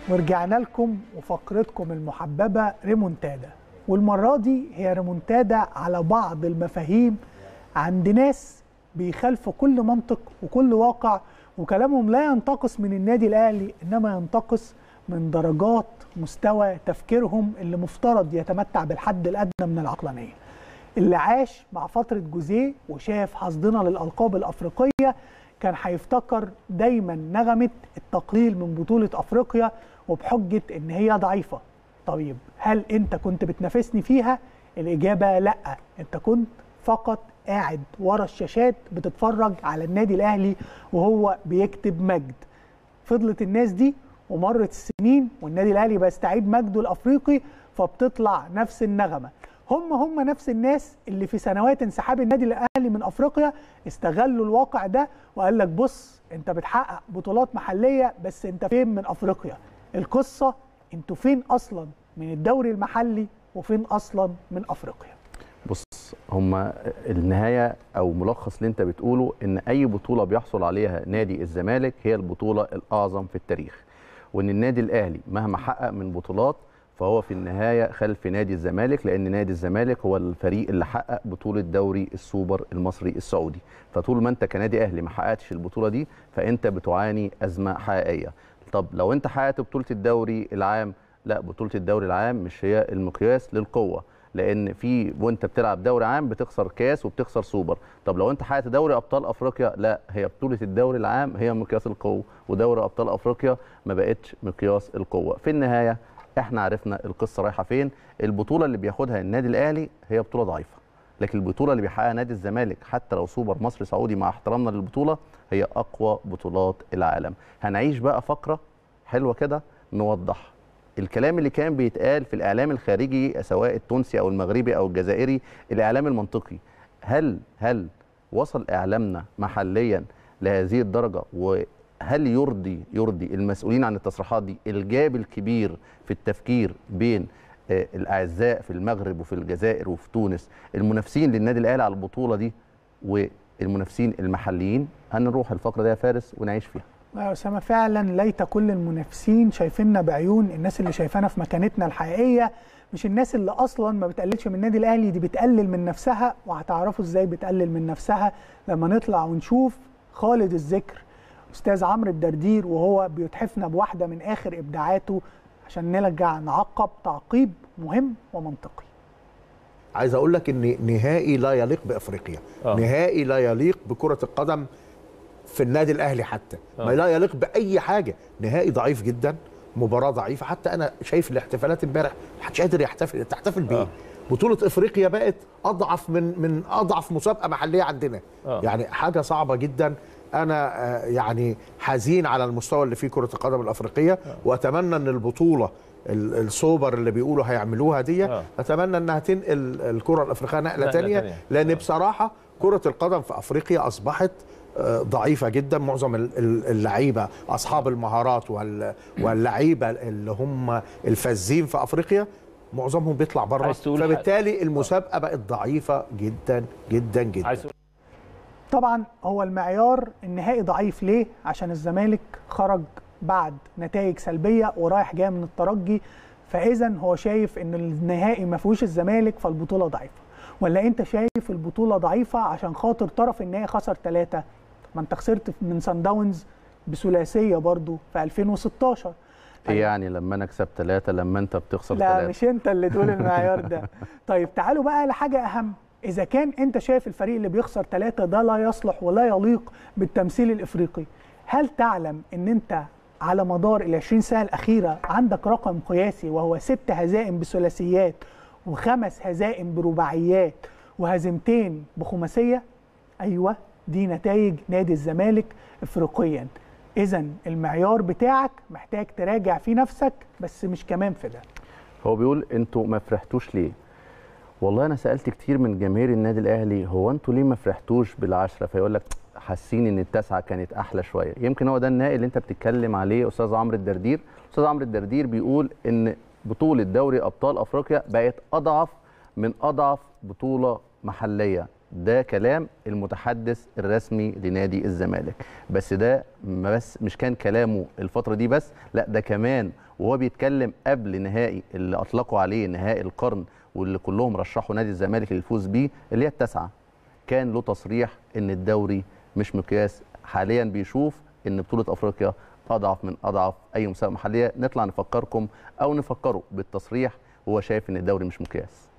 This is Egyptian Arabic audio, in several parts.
ورجعنا لكم وفقرتكم المحببة ريمونتادا والمرة دي هي ريمونتادا على بعض المفاهيم عند ناس بيخالفوا كل منطق وكل واقع وكلامهم لا ينتقص من النادي الأهلي إنما ينتقص من درجات مستوى تفكيرهم اللي مفترض يتمتع بالحد الأدنى من العقلانية اللي عاش مع فترة جوزيه وشاف حصدنا للألقاب الأفريقية كان هيفتكر دايما نغمة التقليل من بطولة أفريقيا وبحجة إن هي ضعيفة طيب هل أنت كنت بتنافسني فيها؟ الإجابة لأ أنت كنت فقط قاعد ورا الشاشات بتتفرج على النادي الأهلي وهو بيكتب مجد فضلت الناس دي ومرت السنين والنادي الأهلي بيستعيد مجده الأفريقي فبتطلع نفس النغمة هم هم نفس الناس اللي في سنوات انسحاب النادي الاهلي من افريقيا استغلوا الواقع ده وقال لك بص انت بتحقق بطولات محليه بس انت فين من افريقيا القصه انتوا فين اصلا من الدوري المحلي وفين اصلا من افريقيا بص هما النهايه او ملخص اللي انت بتقوله ان اي بطوله بيحصل عليها نادي الزمالك هي البطوله الاعظم في التاريخ وان النادي الاهلي مهما حقق من بطولات فهو في النهايه خلف نادي الزمالك لان نادي الزمالك هو الفريق اللي حقق بطوله دوري السوبر المصري السعودي فطول ما انت كنادي اهلي ما حققتش البطوله دي فانت بتعاني ازمه حقيقيه طب لو انت حققت بطوله الدوري العام لا بطوله الدوري العام مش هي المقياس للقوه لان في وانت بتلعب دوري عام بتخسر كاس وبتخسر سوبر طب لو انت حققت دوري ابطال افريقيا لا هي بطوله الدوري العام هي مقياس القوه ودوري ابطال افريقيا ما بقتش مقياس القوه في النهايه احنا عرفنا القصه رايحه فين البطوله اللي بياخدها النادي الاهلي هي بطوله ضعيفه لكن البطوله اللي بيحققها نادي الزمالك حتى لو سوبر مصري سعودي مع احترامنا للبطوله هي اقوى بطولات العالم هنعيش بقى فقره حلوه كده نوضح الكلام اللي كان بيتقال في الاعلام الخارجي سواء التونسي او المغربي او الجزائري الاعلام المنطقي هل هل وصل اعلامنا محليا لهذه الدرجه وهل يرضي يرضي المسؤولين عن التصريحات دي الجاب الكبير في التفكير بين الاعزاء في المغرب وفي الجزائر وفي تونس المنافسين للنادي الاهلي على البطوله دي والمنافسين المحليين هنروح الفقره دي يا فارس ونعيش فيها يا أسامة فعلا ليت كل المنافسين شايفيننا بعيون الناس اللي شايفانا في مكانتنا الحقيقية مش الناس اللي أصلا ما بتقللش من النادي الأهلي دي بتقلل من نفسها وهتعرفوا إزاي بتقلل من نفسها لما نطلع ونشوف خالد الذكر أستاذ عمرو الدردير وهو بيتحفنا بواحدة من آخر إبداعاته عشان نرجع نعقب تعقيب مهم ومنطقي عايز اقول لك ان نهائي لا يليق بافريقيا آه. نهائي لا يليق بكره القدم في النادي الاهلي حتى ما لا يليق باي حاجه نهائي ضعيف جدا مباراه ضعيفه حتى انا شايف الاحتفالات امبارح محدش قادر يحتفل تحتفل بيه آه. بطوله افريقيا بقت اضعف من من اضعف مسابقه محليه عندنا آه. يعني حاجه صعبه جدا انا آه، يعني حزين على المستوى اللي فيه كره القدم الافريقيه واتمنى ان البطوله ال- السوبر اللي بيقولوا هيعملوها دي آه. اتمنى انها تنقل الكره الافريقيه نقله, نقلة تانية تانية. لان آه. بصراحه كره القدم في افريقيا اصبحت آه، ضعيفه جدا معظم ال- ال- اللعيبه اصحاب المهارات وال- واللعيبه اللي هم الفذين في افريقيا معظمهم بيطلع بره عايز تقول فبالتالي المسابقه بقت ضعيفه جدا جدا جدا عايز تقول طبعا هو المعيار النهائي ضعيف ليه؟ عشان الزمالك خرج بعد نتائج سلبيه ورايح جاي من الترجي فاذا هو شايف ان النهائي ما فيهوش الزمالك فالبطوله ضعيفه ولا انت شايف البطوله ضعيفه عشان خاطر طرف النهائي خسر ثلاثه ما انت خسرت من سان داونز بثلاثيه برضو في 2016 ايه يعني لما انا اكسب ثلاثه لما انت بتخسر لا ثلاثه مش انت اللي تقول المعيار ده طيب تعالوا بقى لحاجه اهم اذا كان انت شايف الفريق اللي بيخسر ثلاثة ده لا يصلح ولا يليق بالتمثيل الافريقي هل تعلم ان انت على مدار ال 20 سنه الاخيره عندك رقم قياسي وهو ست هزائم بثلاثيات وخمس هزائم برباعيات وهزيمتين بخماسيه ايوه دي نتائج نادي الزمالك افريقيا اذا المعيار بتاعك محتاج تراجع فيه نفسك بس مش كمان في ده هو بيقول انتوا ما فرحتوش ليه والله انا سالت كتير من جماهير النادي الاهلي هو انتوا ليه ما فرحتوش بالعشره فيقول لك حاسين ان التاسعه كانت احلى شويه يمكن هو ده النهائي اللي انت بتتكلم عليه استاذ عمرو الدردير استاذ عمرو الدردير بيقول ان بطوله دوري ابطال افريقيا بقت اضعف من اضعف بطوله محليه ده كلام المتحدث الرسمي لنادي الزمالك بس ده ما بس مش كان كلامه الفتره دي بس لا ده كمان وهو بيتكلم قبل نهائي اللي اطلقوا عليه نهائي القرن واللي كلهم رشحوا نادي الزمالك للفوز بيه اللي هي التاسعه كان له تصريح ان الدوري مش مقياس حاليا بيشوف ان بطوله افريقيا اضعف من اضعف اي مسابقه محليه نطلع نفكركم او نفكره بالتصريح وهو شايف ان الدوري مش مقياس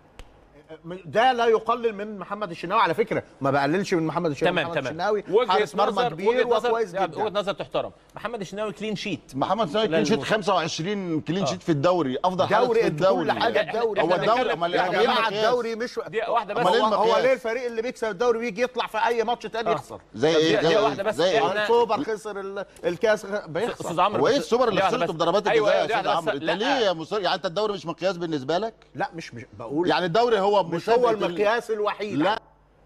ده لا يقلل من محمد الشناوي على فكره ما بقللش من محمد الشناوي تمام محمد تمام الشناوي وجهه حارس مرمى نظر كبير وجهه نظر وكويس لا، جدا وجهه نظر تحترم محمد الشناوي كلين شيت محمد صلاح كلين شيت لا، 25 كلين شيت في الدوري افضل حارس دوري في انت الدوري كل حاجه الدوري هو إحنا الدوري بنتكلم- امال يا إيه؟ جماعه المقياس؟ الدوري مش دي واحده بس أمال إيه هو, هو المقياس؟ ليه الفريق اللي بيكسب الدوري ويجي يطلع في اي ماتش تاني آه. يخسر زي ايه دي- دي زي واحدة إيه؟ بس زي إحنا- ايه السوبر خسر ال- الكاس بيخسر استاذ عمرو هو ايه بس- السوبر اللي دي واحدة خسرته بس. بضربات أيوة، الجزاء أيوة، يا دي استاذ واحدة بس. عمرو انت لا. ليه يا مصر يعني انت الدوري مش مقياس بالنسبه لك لا مش مش بقول يعني الدوري هو مش هو مسابقة ال- المقياس الوحيد لا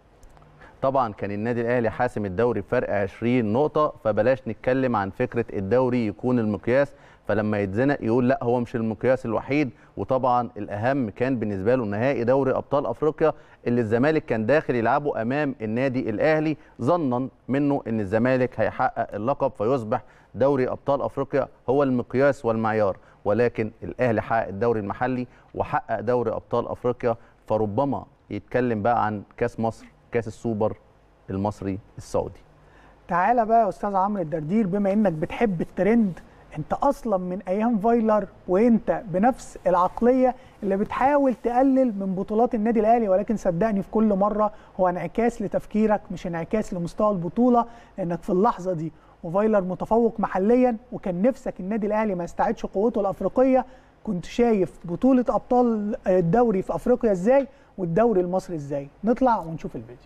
طبعا كان النادي الاهلي حاسم الدوري بفرق 20 نقطه فبلاش نتكلم عن فكره الدوري يكون المقياس فلما يتزنق يقول لا هو مش المقياس الوحيد وطبعا الاهم كان بالنسبه له نهائي دوري ابطال افريقيا اللي الزمالك كان داخل يلعبه امام النادي الاهلي ظنا منه ان الزمالك هيحقق اللقب فيصبح دوري ابطال افريقيا هو المقياس والمعيار ولكن الاهلي حقق الدوري المحلي وحقق دوري ابطال افريقيا فربما يتكلم بقى عن كاس مصر كاس السوبر المصري السعودي تعالى بقى يا استاذ عمرو الدردير بما انك بتحب الترند انت اصلا من ايام فايلر وانت بنفس العقليه اللي بتحاول تقلل من بطولات النادي الاهلي ولكن صدقني في كل مره هو انعكاس لتفكيرك مش انعكاس لمستوى البطوله لانك في اللحظه دي وفايلر متفوق محليا وكان نفسك النادي الاهلي ما يستعيدش قوته الافريقيه كنت شايف بطوله ابطال الدوري في افريقيا ازاي والدوري المصري ازاي نطلع ونشوف الفيديو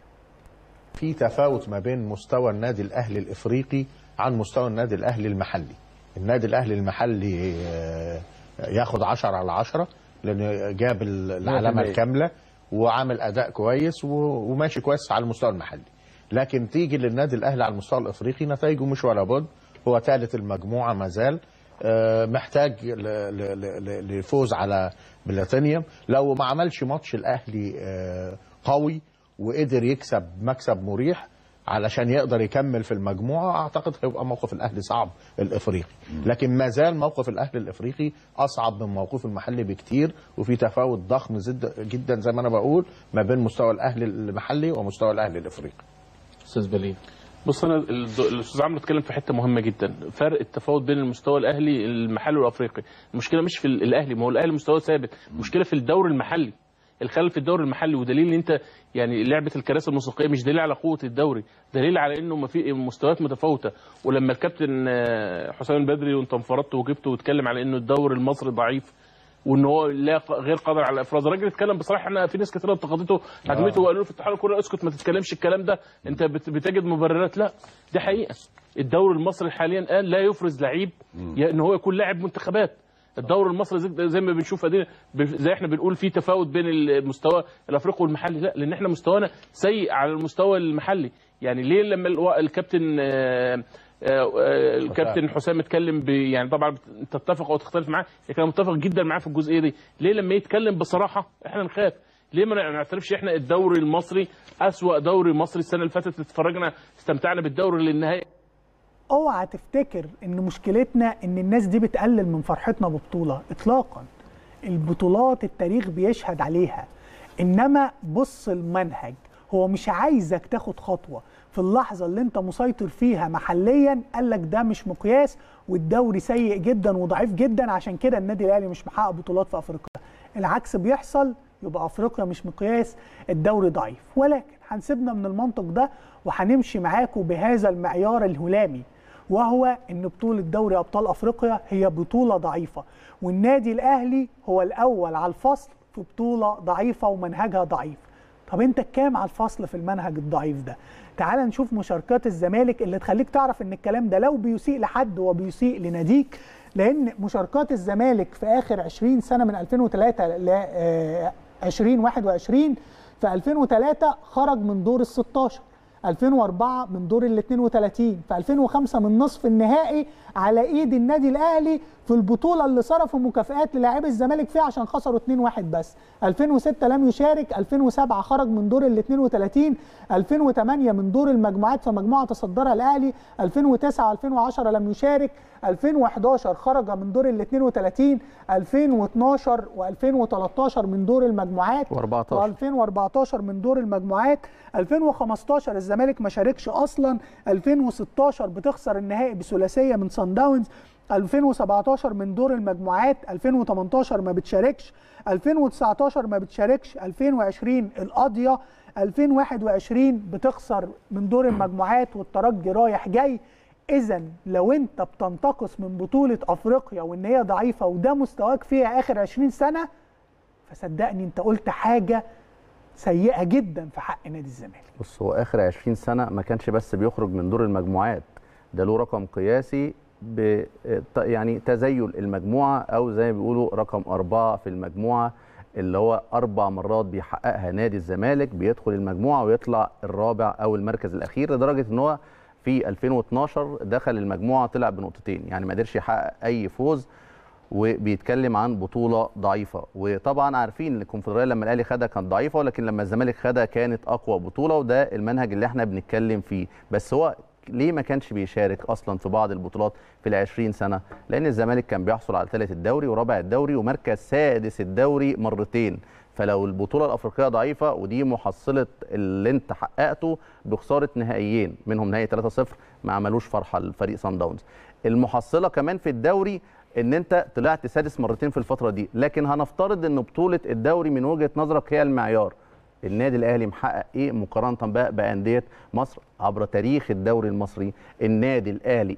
في تفاوت ما بين مستوى النادي الاهلي الافريقي عن مستوى النادي الاهلي المحلي النادي الاهلي المحلي آه، ياخد 10 على 10 لانه جاب ال- العلامه الكامله وعامل اداء كويس و- وماشي كويس على المستوى المحلي لكن تيجي للنادي الاهلي على المستوى الافريقي نتائجه مش ولا بد هو ثالث المجموعه ما زال آه، محتاج ل- ل- ل- للفوز على بلاتينيوم لو ما عملش ماتش الاهلي آه، قوي وقدر يكسب مكسب مريح علشان يقدر يكمل في المجموعه اعتقد هيبقى موقف الاهلي صعب الافريقي لكن ما زال موقف الاهلي الافريقي اصعب من موقف المحلي بكتير وفي تفاوت ضخم زد- جدا زي ما انا بقول ما بين مستوى الاهلي المحلي ومستوى الاهلي الافريقي استاذ بليل بص انا الد- الاستاذ عمرو اتكلم في حته مهمه جدا فرق التفاوت بين المستوى الاهلي المحلي والافريقي المشكله مش في ال- الاهلي ما هو الاهلي مستواه ثابت المشكله في الدوري المحلي الخلل في الدوري المحلي ودليل ان انت يعني لعبه الكراسي الموسيقيه مش دليل على قوه الدوري دليل على انه ما في مستويات متفاوته ولما الكابتن آه، حسام البدري وانت انفردت وجبته واتكلم على انه الدوري المصري ضعيف وان هو لا ق- غير قادر على الافراز الراجل اتكلم بصراحه احنا في ناس كتير انتقدته هجمته وقالوا له في اتحاد الكوره اسكت ما تتكلمش الكلام ده انت بت- بتجد مبررات لا دي حقيقه الدوري المصري حاليا الان لا يفرز لعيب يا ان هو يكون لاعب منتخبات الدوري المصري زي, زي ما بنشوف ادينا ب- زي احنا بنقول في تفاوت بين المستوى الافريقي والمحلي لا لان احنا مستوانا سيء على المستوى المحلي يعني ليه لما الو- الكابتن آه، آه، آه، الكابتن حسام اتكلم ب- يعني طبعا بت- تتفق او تختلف معاه لكن انا متفق جدا معاه في الجزئيه دي ليه لما يتكلم بصراحه احنا نخاف ليه ما نعترفش احنا الدوري المصري اسوا دوري مصري السنه اللي فاتت اتفرجنا استمتعنا بالدوري للنهائي اوعى تفتكر ان مشكلتنا ان الناس دي بتقلل من فرحتنا ببطوله اطلاقا البطولات التاريخ بيشهد عليها انما بص المنهج هو مش عايزك تاخد خطوه في اللحظه اللي انت مسيطر فيها محليا قال لك ده مش مقياس والدوري سيء جدا وضعيف جدا عشان كده النادي الاهلي مش محقق بطولات في افريقيا العكس بيحصل يبقى افريقيا مش مقياس الدوري ضعيف ولكن هنسيبنا من المنطق ده وهنمشي معاكم بهذا المعيار الهلامي وهو ان بطوله دوري ابطال افريقيا هي بطوله ضعيفه والنادي الاهلي هو الاول على الفصل في بطوله ضعيفه ومنهجها ضعيف طب انت كام على الفصل في المنهج الضعيف ده تعال نشوف مشاركات الزمالك اللي تخليك تعرف ان الكلام ده لو بيسيء لحد وبيسيء لناديك لان مشاركات الزمالك في اخر 20 سنه من 2003 ل آه، 2021 في 2003 خرج من دور ال 16 2004 من دور ال 32 في 2005 من نصف النهائي على ايد النادي الاهلي في البطوله اللي صرفوا مكافئات للاعبي الزمالك فيها عشان خسروا 2-1 بس 2006 لم يشارك 2007 خرج من دور ال 32 2008 من دور المجموعات فمجموعه تصدرها الاهلي 2009 2010 لم يشارك 2011 خرج من دور ال 32 2012 و2013 من دور المجموعات و14 و2014 من دور المجموعات 2015 الزمالك ما شاركش اصلا 2016 بتخسر النهائي بثلاثيه من سان داونز 2017 من دور المجموعات 2018 ما بتشاركش 2019 ما بتشاركش 2020 القاضيه 2021 بتخسر من دور المجموعات والترجي رايح جاي اذا لو انت بتنتقص من بطوله افريقيا وان هي ضعيفه وده مستواك فيها اخر 20 سنه فصدقني انت قلت حاجه سيئه جدا في حق نادي الزمالك بص هو اخر 20 سنه ما كانش بس بيخرج من دور المجموعات ده له رقم قياسي ب يعني تزيل المجموعه او زي ما بيقولوا رقم اربعه في المجموعه اللي هو اربع مرات بيحققها نادي الزمالك بيدخل المجموعه ويطلع الرابع او المركز الاخير لدرجه ان هو في 2012 دخل المجموعه طلع بنقطتين يعني ما قدرش يحقق اي فوز وبيتكلم عن بطوله ضعيفه وطبعا عارفين ان الكونفدراليه لما الاهلي خدها كانت ضعيفه ولكن لما الزمالك خدها كانت اقوى بطوله وده المنهج اللي احنا بنتكلم فيه بس هو ليه ما كانش بيشارك اصلا في بعض البطولات في ال 20 سنه لان الزمالك كان بيحصل على ثالث الدوري ورابع الدوري ومركز سادس الدوري مرتين فلو البطوله الافريقيه ضعيفه ودي محصله اللي انت حققته بخساره نهائيين منهم نهائي 3-0 ما عملوش فرحه لفريق سان داونز المحصله كمان في الدوري ان انت طلعت سادس مرتين في الفتره دي لكن هنفترض ان بطوله الدوري من وجهه نظرك هي المعيار النادي الاهلي محقق ايه مقارنه بقى بانديه مصر عبر تاريخ الدوري المصري النادي الاهلي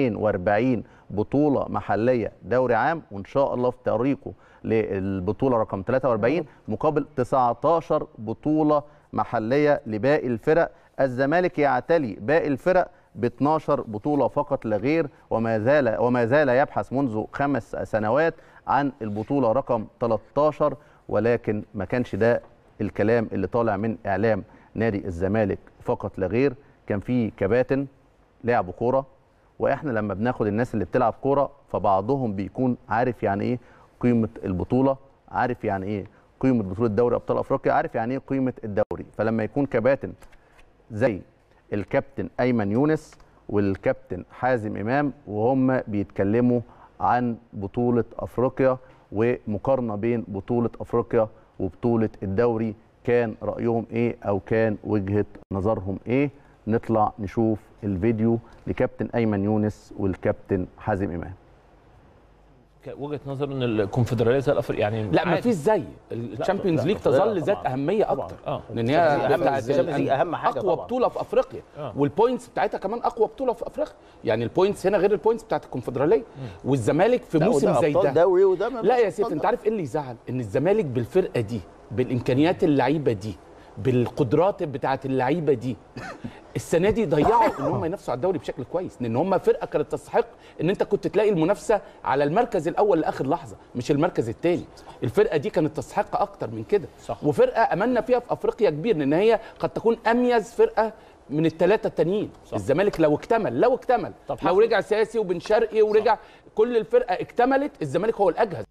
42 بطوله محليه دوري عام وان شاء الله في طريقه للبطوله رقم 43 مقابل 19 بطوله محليه لباقي الفرق الزمالك يعتلي باقي الفرق ب 12 بطوله فقط لا غير وما زال وما زال يبحث منذ خمس سنوات عن البطوله رقم 13 ولكن ما كانش ده الكلام اللي طالع من اعلام نادي الزمالك فقط لا غير كان في كباتن لعبوا كوره واحنا لما بناخد الناس اللي بتلعب كوره فبعضهم بيكون عارف يعني ايه قيمه البطوله عارف يعني ايه قيمه بطوله دوري ابطال افريقيا عارف يعني ايه قيمه الدوري فلما يكون كباتن زي الكابتن ايمن يونس والكابتن حازم امام وهم بيتكلموا عن بطوله افريقيا ومقارنه بين بطوله افريقيا وبطوله الدوري كان رايهم ايه او كان وجهه نظرهم ايه نطلع نشوف الفيديو لكابتن ايمن يونس والكابتن حازم امام وجهه نظر ان الكونفدراليه زي الافريقيا يعني لا ما عادي. فيش زي الشامبيونز لا، ليج لا، تظل ذات طبعاً. اهميه طبعاً. اكتر آه. لان هي الشامبيونز بتاعت ليج- الشامبيونز ليج أهم حاجة اقوى طبعاً. بطوله في افريقيا آه. والبوينتس بتاعتها كمان اقوى بطوله في افريقيا يعني البوينتس هنا غير البوينتس بتاعت الكونفدراليه والزمالك في لا، موسم وده زي أبطال ده دوري وده ما لا فيش يا سيف أبطال انت عارف ايه اللي يزعل ان الزمالك بالفرقه دي بالامكانيات اللعيبه دي بالقدرات بتاعت اللعيبه دي السنه دي ضيعوا ان هم ينافسوا على الدوري بشكل كويس لان هم فرقه كانت تستحق ان انت كنت تلاقي المنافسه على المركز الاول لاخر لحظه مش المركز الثاني الفرقه دي كانت تستحق اكتر من كده صح. وفرقه املنا فيها في افريقيا كبير لان هي قد تكون اميز فرقه من الثلاثه التانيين الزمالك لو اكتمل لو اكتمل طب لو حافظ. رجع سياسي وبن شرقي ورجع كل الفرقه اكتملت الزمالك هو الاجهز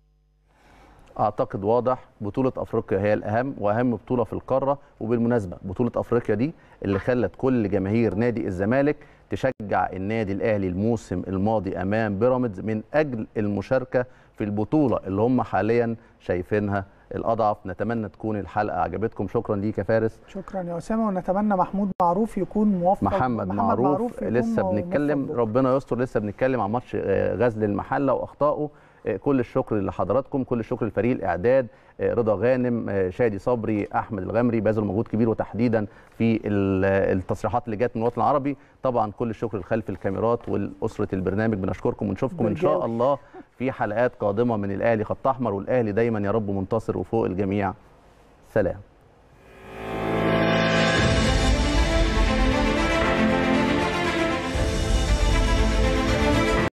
اعتقد واضح بطوله افريقيا هي الاهم واهم بطوله في القاره وبالمناسبه بطوله افريقيا دي اللي خلت كل جماهير نادي الزمالك تشجع النادي الاهلي الموسم الماضي امام بيراميدز من اجل المشاركه في البطوله اللي هم حاليا شايفينها الاضعف نتمنى تكون الحلقه عجبتكم شكرا ليك يا فارس شكرا يا اسامه ونتمنى محمود معروف يكون موفق محمد, معروف, يكون لسه مو- بنتكلم موفق ربنا يستر لسه بنتكلم عن ماتش آه، غزل المحله واخطائه آه، كل الشكر لحضراتكم كل الشكر لفريق الاعداد آه، رضا غانم آه، شادي صبري احمد الغمري بذلوا مجهود كبير وتحديدا في ال- آه، التصريحات اللي جت من الوطن العربي طبعا كل الشكر لخلف الكاميرات والاسره البرنامج بنشكركم ونشوفكم ان شاء برجاوي. الله في حلقات قادمه من الاهلي خط احمر والاهلي دايما يا رب منتصر وفوق الجميع سلام